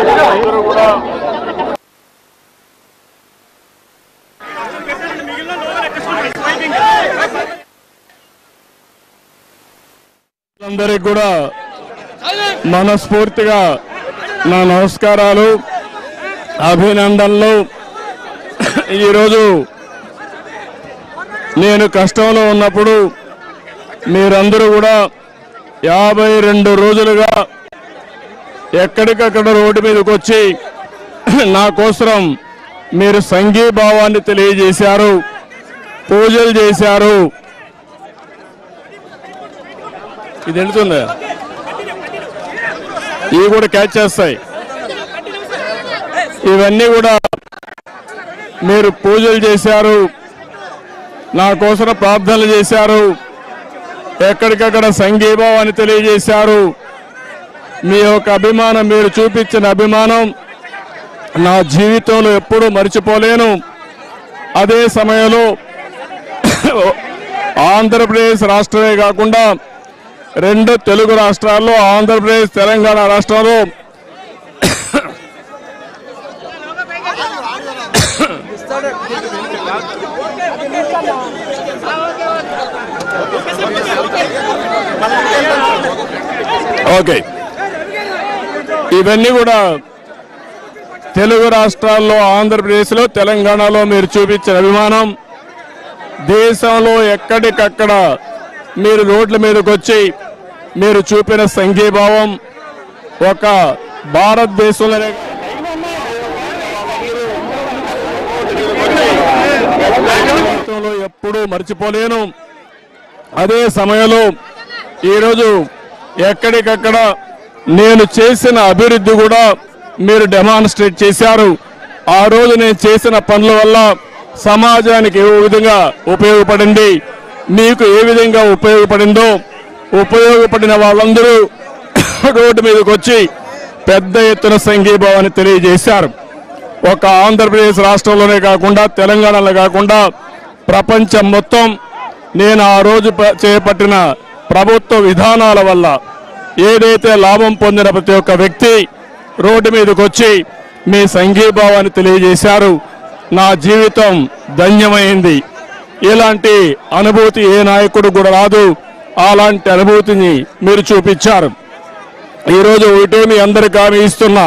అందరూ కూడా అందరికి కూడా మనస్ఫూర్తిగా నా నమస్కారాలు అభినందనలు ఈరోజు నేను కష్టంలో ఉన్నప్పుడు మీరందరూ కూడా యాభై రెండు రోజులుగా ఎక్కడికక్కడ రోడ్డు మీదకి వచ్చి నా కోసం మీరు సంఘీభావాన్ని తెలియజేశారు పూజలు చేశారు ఇది వెళుతుందా ఇవి కూడా క్యాచ్ చేస్తాయి ఇవన్నీ కూడా మీరు పూజలు చేశారు నా కోసం ప్రార్థనలు చేశారు ఎక్కడికక్కడ సంఘీభావాన్ని తెలియజేశారు మీ యొక్క అభిమానం మీరు చూపించిన అభిమానం నా జీవితంలో ఎప్పుడూ మర్చిపోలేను అదే సమయంలో ఆంధ్రప్రదేశ్ రాష్ట్రమే కాకుండా రెండు తెలుగు రాష్ట్రాల్లో ఆంధ్రప్రదేశ్ తెలంగాణ రాష్ట్రంలో ఓకే ఇవన్నీ కూడా తెలుగు రాష్ట్రాల్లో ఆంధ్రప్రదేశ్లో తెలంగాణలో మీరు చూపించిన అభిమానం దేశంలో ఎక్కడికక్కడ మీరు రోడ్ల మీదకి వచ్చి మీరు చూపిన సంఘీభావం ఒక భారతదేశంలోనే జీవితంలో ఎప్పుడూ మర్చిపోలేను అదే సమయంలో ఈరోజు ఎక్కడికక్కడ నేను చేసిన అభివృద్ధి కూడా మీరు డెమాన్స్ట్రేట్ చేశారు ఆ రోజు నేను చేసిన పనుల వల్ల సమాజానికి ఏ విధంగా ఉపయోగపడింది మీకు ఏ విధంగా ఉపయోగపడిందో ఉపయోగపడిన వాళ్ళందరూ రోడ్డు మీదకి వచ్చి పెద్ద ఎత్తున సంఘీభావాన్ని తెలియజేశారు ఒక ఆంధ్రప్రదేశ్ రాష్ట్రంలోనే కాకుండా తెలంగాణలో కాకుండా ప్రపంచం మొత్తం నేను ఆ రోజు ప- చేపట్టిన ప్రభుత్వ విధానాల వల్ల ఏదైతే లాభం పొందిన ప్రతి ఒక్క వ్యక్తి రోడ్డు మీదకి వచ్చి మీ సంఘీభావాన్ని తెలియజేశారు నా జీవితం ధన్యమైంది ఇలాంటి అనుభూతి ఏ నాయకుడు కూడా రాదు అలాంటి అనుభూతిని మీరు చూపించారు ఈరోజు ఒకటే మీ అందరికి హామీ ఇస్తున్నా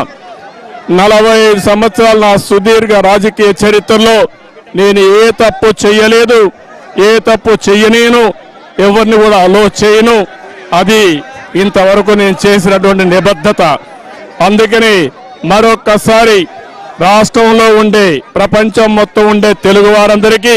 నలభై ఐదు సంవత్సరాల నా సుదీర్ఘ రాజకీయ చరిత్రలో నేను ఏ తప్పు చెయ్యలేదు ఏ తప్పు చెయ్యనేను ఎవరిని కూడా అలో చేయను అది ఇంతవరకు నేను చేసినటువంటి నిబద్ధత అందుకని మరొక్కసారి రాష్ట్రంలో ఉండే ప్రపంచం మొత్తం ఉండే తెలుగు వారందరికీ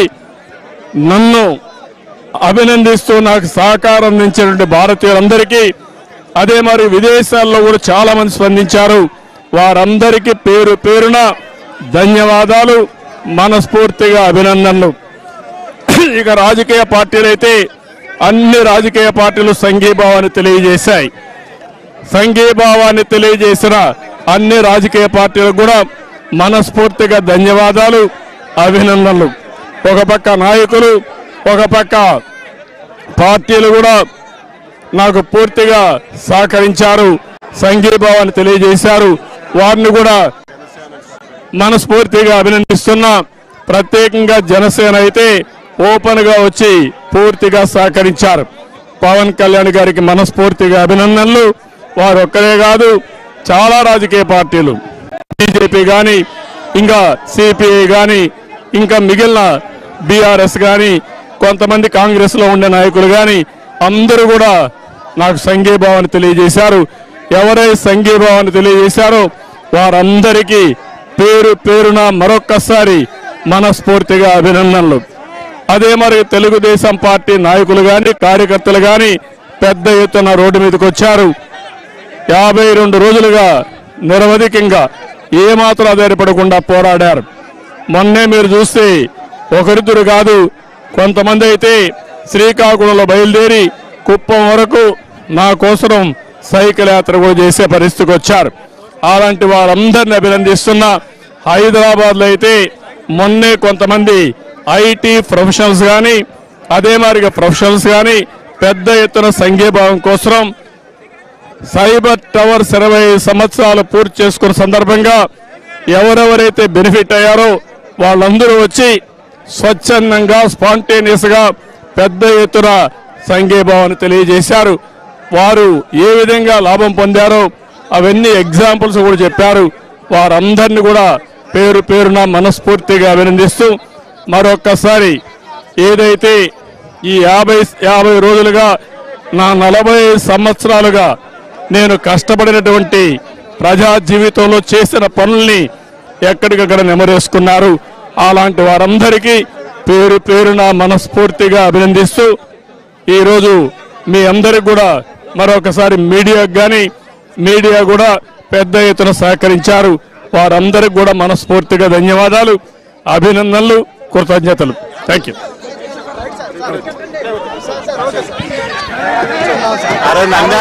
నన్ను అభినందిస్తూ నాకు సహకారం అందించినటువంటి భారతీయులందరికీ అదే మరి విదేశాల్లో కూడా చాలా మంది స్పందించారు వారందరికీ పేరు పేరున ధన్యవాదాలు మనస్ఫూర్తిగా అభినందనలు ఇక రాజకీయ పార్టీలు అయితే అన్ని రాజకీయ పార్టీలు సంఘీభావాన్ని తెలియజేశాయి సంఘీభావాన్ని తెలియజేసిన అన్ని రాజకీయ పార్టీలకు కూడా మనస్ఫూర్తిగా ధన్యవాదాలు అభినందనలు ఒక పక్క నాయకులు ఒక పక్క పార్టీలు కూడా నాకు పూర్తిగా సహకరించారు సంఘీభావాన్ని తెలియజేశారు వారిని కూడా మనస్ఫూర్తిగా అభినందిస్తున్నా ప్రత్యేకంగా జనసేన అయితే ఓపెన్ గా వచ్చి పూర్తిగా సహకరించారు పవన్ కళ్యాణ్ గారికి మనస్ఫూర్తిగా అభినందనలు వారు ఒక్కరే కాదు చాలా రాజకీయ పార్టీలు బీజేపీ కానీ ఇంకా సిపిఐ కానీ ఇంకా మిగిలిన బీఆర్ఎస్ కానీ కొంతమంది కాంగ్రెస్ లో ఉండే నాయకులు కానీ అందరూ కూడా నాకు సంఘీభావాన్ని తెలియజేశారు ఎవరైతే సంఘీభావాన్ని తెలియజేశారో వారందరికీ పేరు పేరున మరొక్కసారి మనస్ఫూర్తిగా అభినందనలు అదే మరి తెలుగుదేశం పార్టీ నాయకులు కానీ కార్యకర్తలు కానీ పెద్ద ఎత్తున రోడ్డు మీదకి వచ్చారు యాభై రెండు రోజులుగా నిరవధికంగా ఏమాత్రం ఆధారపడకుండా పోరాడారు మొన్నే మీరు చూస్తే ఒకరిద్దరు కాదు కొంతమంది అయితే శ్రీకాకుళంలో బయలుదేరి కుప్పం వరకు నా కోసం సైకిల్ యాత్ర కూడా చేసే పరిస్థితికి వచ్చారు అలాంటి వారందరిని అభినందిస్తున్నా హైదరాబాద్లో అయితే మొన్నే కొంతమంది ఐటీ ప్రొఫెషనల్స్ కానీ అదే మాదిరిగా ప్రొఫెషనల్స్ కానీ పెద్ద ఎత్తున సంఘీభావం కోసం సైబర్ టవర్స్ ఇరవై సంవత్సరాలు పూర్తి చేసుకున్న సందర్భంగా ఎవరెవరైతే బెనిఫిట్ అయ్యారో వాళ్ళందరూ వచ్చి స్వచ్ఛందంగా స్పాంటేనియస్ గా పెద్ద ఎత్తున సంఘీభావాన్ని తెలియజేశారు వారు ఏ విధంగా లాభం పొందారో అవన్నీ ఎగ్జాంపుల్స్ కూడా చెప్పారు వారందరినీ కూడా పేరు పేరున మనస్ఫూర్తిగా అభినందిస్తూ మరొక్కసారి ఏదైతే ఈ యాభై యాభై రోజులుగా నా నలభై సంవత్సరాలుగా నేను కష్టపడినటువంటి ప్రజా జీవితంలో చేసిన పనుల్ని ఎక్కడికక్కడ నెమరేసుకున్నారు అలాంటి వారందరికీ పేరు పేరున మనస్ఫూర్తిగా అభినందిస్తూ ఈరోజు మీ అందరికి కూడా మరొకసారి మీడియాకు కానీ మీడియా కూడా పెద్ద ఎత్తున సహకరించారు వారందరికి కూడా మనస్ఫూర్తిగా ధన్యవాదాలు అభినందనలు కృతజ్ఞతలు థ్యాంక్ యూ అరే నంద